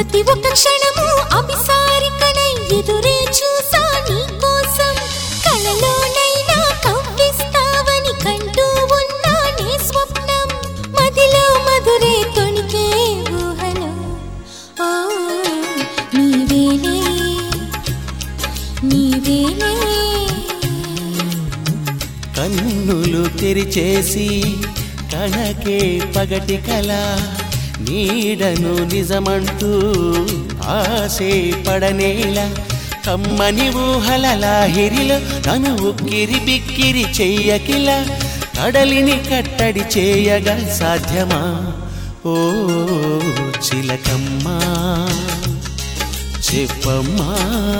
ప్రతి ఒక్క క్షణము అభిసారికనై ఎదురే చూసా నీ కోసం కలలోనైనా కవ్విస్తావని కంటూ ఉన్నా నీ స్వప్నం మదిలో మధురే తొణికే ఊహలో ఓ నీవేనే నీవేనే కన్నులు తెరిచేసి కణకే పగటి కల నీడను నిజమంటూ ఆసే పడనేలా కమ్మని ఊహల లాహిరిలో నన్ను ఉక్కిరి బిక్కిరి చెయ్యకిల కడలిని కట్టడి చేయగా సాధ్యమా ఓ చిలకమ్మా చెప్పమ్మా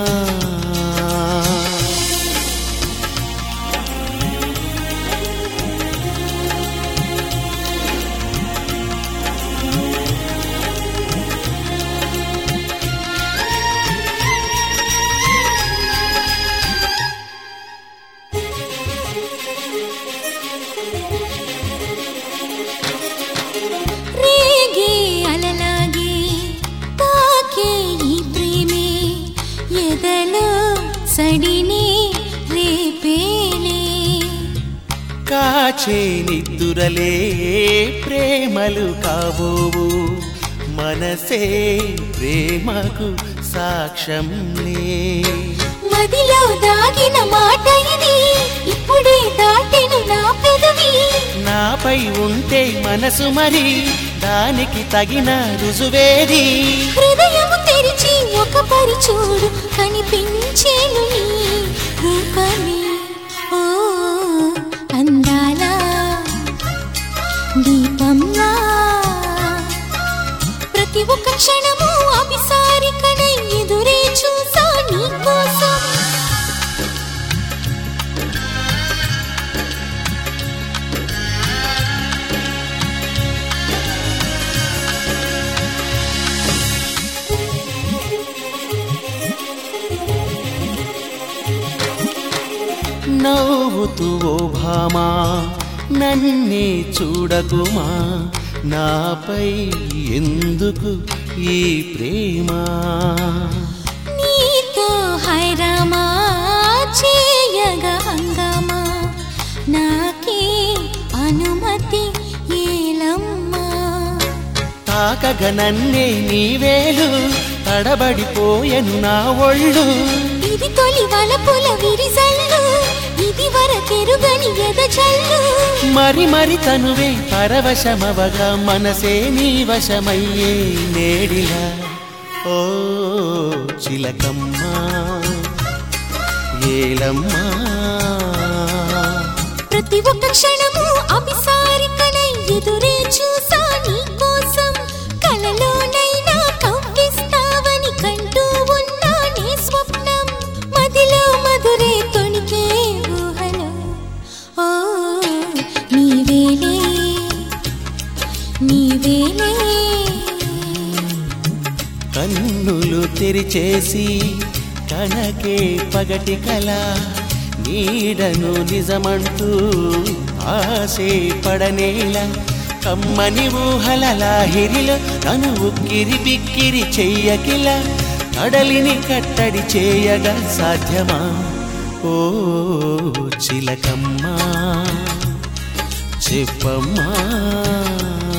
రేగే అలలాగే తాకే ఈ ప్రేమే ఎదలో సడిని రేపేలే కాచే నిద్దురలే ప్రేమలు కాబోవు మనసే ప్రేమకు సాక్ష్యంలే మదిలో దాగిన మాట ఇది ఇప్పుడే దాటెను నా పెదవి నాపై ఉంటే మనసు మరి దానికి తగిన రుజువేది హృదయము తెరిచి ఒక పరి చూడు కనిపించేను నీ రూపమే ఓ అందాల దీపంలా ప్రతి ఒక్క క్షణము అభిసారికనై ఎదురే చూసా నీ కోసం నవ్వుతూ ఓ భామా నన్నే చూడకుమా నాపై ఎందుకు ఈ ప్రేమ నీతో హైరామా చేయగా హంగామా నాకే అనుమతి ఏలమ్మా తాకగ నన్నే నీవేలు తడబడిపోయెను నా ఒళ్ళు ఇది తొలి వలపుల విరిసల్లు ఇది వరకెరుగని ఎదచల్లు మరి మరి తనువే పరవశమవగా మనసే నీ వశమయ్యే నేడిలా ఓ చిలకమ్మా ఏలమ్మా ప్రతి ఒక్క క్షణము అభిసారికనై ఎదురే చూసా నీ కోసం కలలోనైనా కవ్విస్తావని కంటూ ఉన్నా నీ స్వప్నం మదిలో మధురే తొణికే ఊహలో ఓ నీవేలే నీవేలే కన్నులు తెరిచేసి కనకే పగటి కల నీడను నిజమంటూ ఆసే పడనేలా కమ్మని ఊహల లాహిరిలో తను ఉక్కిరి బిక్కిరి చెయ్యకిల కడలిని కట్టడి చేయగా సాధ్యమా ఓ చిలకమ్మా చెప్పమ్మా